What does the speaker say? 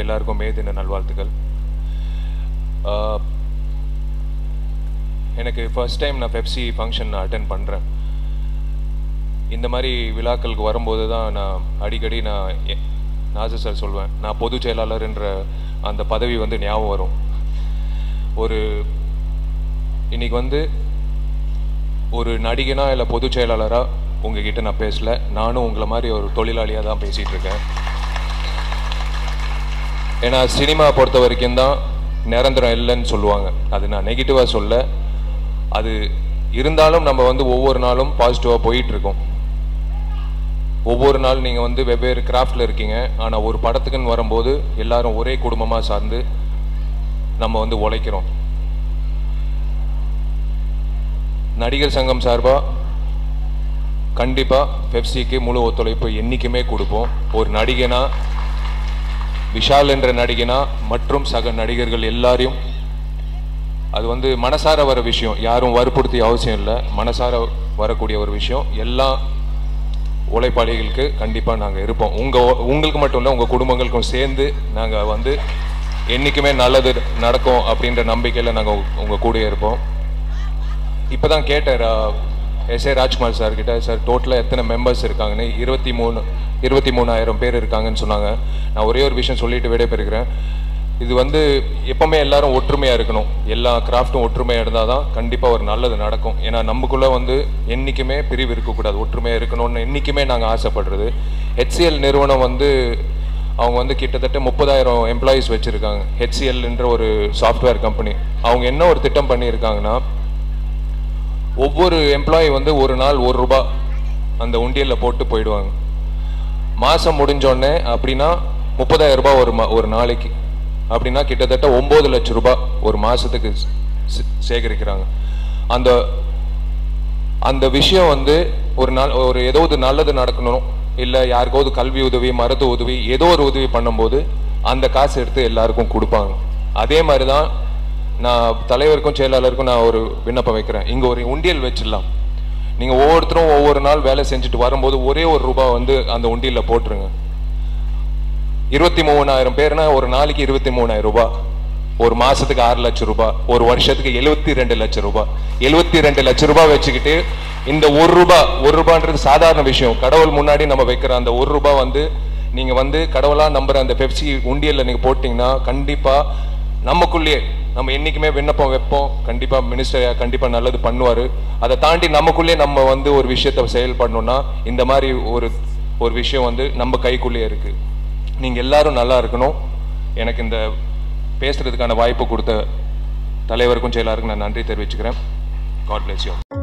எல்லாருக்கும் மே தின நல்வாழ்த்துக்கள் ஆஹ், எனக்கு ஃபர்ஸ்ட் டைம் நான் பெப்சி ஃபங்க்ஷன் நான் அட்டன் பண்ணுறேன் இந்த மாதிரி விழாக்களுக்கு வரும்போது தான் நான் அடிக்கடி நான் எ- நாசர் சார் சொல்வேன் நான் பொதுச் செயலாளர்ன்ற அந்த பதவி வந்து ஞாபகம் வரும் ஒரு இன்னைக்கு வந்து ஒரு நடிகனா இல்லை பொதுச் செயலாளராக உங்ககிட்ட நான் பேசல நானும் உங்களை மாதிரி ஒரு தொழிலாளியாக தான் பேசிகிட்டு இருக்கேன் ஏன்னா சினிமா பொறுத்த வரைக்கும் தான் நிரந்தரம் இல்லைன்னு சொல்லுவாங்க அது நான் நெகட்டிவாக சொல்ல அது இருந்தாலும் நம்ம வந்து ஒவ்வொரு நாளும் பாசிட்டிவாக போயிட்டு இருக்கோம் ஒவ்வொரு நாள் நீங்கள் வந்து வெவ்வேறு கிராஃப்டில் இருக்கீங்க ஆனால் ஒரு படத்துக்குன்னு வரும்போது எல்லாரும் ஒரே குடும்பமாக சார்ந்து நம்ம வந்து உழைக்கிறோம் நடிகர் சங்கம் சார்பாக கண்டிப்பாக பெப்சிக்கு முழு ஒத்துழைப்பு என்றைக்குமே கொடுப்போம் ஒரு நடிகனா விஷால் என்ற நடிகனா மற்றும் சக நடிகர்கள் எல்லாரையும் அது வந்து மனசார வர விஷயம் யாரும் வற்புறுத்திய அவசியம் இல்லை மனசார வரக்கூடிய ஒரு விஷயம் எல்லா உழைப்பாளிகளுக்கு கண்டிப்பாக நாங்கள் இருப்போம் உங்கள் உங்களுக்கு மட்டும் இல்லை உங்கள் குடும்பங்களுக்கும் சேர்ந்து நாங்கள் வந்து என்றைக்குமே நல்லது நடக்கும் அப்படின்ற நம்பிக்கையில் நாங்கள் உங்கள் கூட இருப்போம் இப்போ தான் கேட்டேன் எஸ் ஏ ராஜ்குமார் சார் கிட்ட சார் டோட்டலாக எத்தனை மெம்பர்ஸ் இருக்காங்கன்னு இருபத்தி மூணு இருபத்தி மூணாயிரம் பேர் இருக்காங்கன்னு சொன்னாங்க நான் ஒரே ஒரு விஷயம் சொல்லிட்டு விடைபெறுகிறேன் இது வந்து எப்பவுமே எல்லாரும் ஒற்றுமையாக இருக்கணும் எல்லா கிராஃப்ட்டும் ஒற்றுமையாக இருந்தால் தான் கண்டிப்பாக ஒரு நல்லது நடக்கும் ஏன்னா நமக்குள்ளே வந்து என்றைக்குமே பிரிவு இருக்கக்கூடாது ஒற்றுமையாக இருக்கணும்னு என்றைக்குமே நாங்கள் ஆசைப்படுறது ஹெச்சிஎல் நிறுவனம் வந்து அவங்க வந்து கிட்டத்தட்ட முப்பதாயிரம் எம்ப்ளாயீஸ் வச்சுருக்காங்க ஹெச்சிஎல்ன்ற ஒரு சாஃப்ட்வேர் கம்பெனி அவங்க என்ன ஒரு திட்டம் பண்ணியிருக்காங்கன்னா ஒவ்வொரு எம்ப்ளாயி வந்து ஒரு நாள் ஒரு ரூபாய் அந்த உண்டியலில் போட்டு போயிடுவாங்க மாதம் முடிஞ்சோடனே அப்படின்னா முப்பதாயிரம் ரூபாய் ஒரு மா ஒரு நாளைக்கு அப்படின்னா கிட்டத்தட்ட ஒம்பது லட்சம் ரூபாய் ஒரு மாதத்துக்கு சேகரிக்கிறாங்க அந்த அந்த விஷயம் வந்து ஒரு நாள் ஒரு ஏதோ ஒரு நல்லது நடக்கணும் இல்லை யாருக்காவது கல்வி உதவி மருத்துவ உதவி ஏதோ ஒரு உதவி பண்ணும்போது அந்த காசு எடுத்து எல்லாருக்கும் கொடுப்பாங்க அதே மாதிரி தான் நான் தலைவருக்கும் செயலாளருக்கும் நான் ஒரு விண்ணப்பம் வைக்கிறேன் இங்கே ஒரு உண்டியல் வச்சிடலாம் நீங்கள் ஒவ்வொருத்தரும் ஒவ்வொரு நாள் வேலை செஞ்சுட்டு வரும்போது ஒரே ஒரு ரூபாய் வந்து அந்த உண்டியலில் போட்டுருங்க இருபத்தி மூணாயிரம் பேர்னா ஒரு நாளைக்கு இருபத்தி மூணாயிரம் ரூபாய் ஒரு மாசத்துக்கு ஆறு லட்சம் ரூபாய் ஒரு வருஷத்துக்கு எழுபத்தி ரெண்டு லட்சம் ரூபாய் எழுபத்தி ரெண்டு லட்சம் ரூபாய் வச்சுக்கிட்டு இந்த ஒரு ரூபாய் ஒரு ரூபான்றது சாதாரண விஷயம் கடவுள் முன்னாடி நம்ம வைக்கிற அந்த ஒரு ரூபாய் வந்து நீங்க வந்து கடவுளா நம்புற அந்த பெப்சி உண்டியல்ல நீங்க போட்டீங்கன்னா கண்டிப்பா நமக்குள்ளேயே நம்ம என்னைக்குமே விண்ணப்பம் வைப்போம் கண்டிப்பா மினிஸ்டர் கண்டிப்பா நல்லது பண்ணுவாரு அதை தாண்டி நமக்குள்ளே நம்ம வந்து ஒரு விஷயத்தை செயல்படணும்னா இந்த மாதிரி ஒரு ஒரு விஷயம் வந்து நம்ம கைக்குள்ளேயே இருக்கு நீங்க எல்லாரும் நல்லா இருக்கணும் எனக்கு இந்த பேசுறதுக்கான வாய்ப்பு கொடுத்த தலைவருக்கும் செயலாருக்கும் நான் நன்றி தெரிவிச்சுக்கிறேன் காட் bless you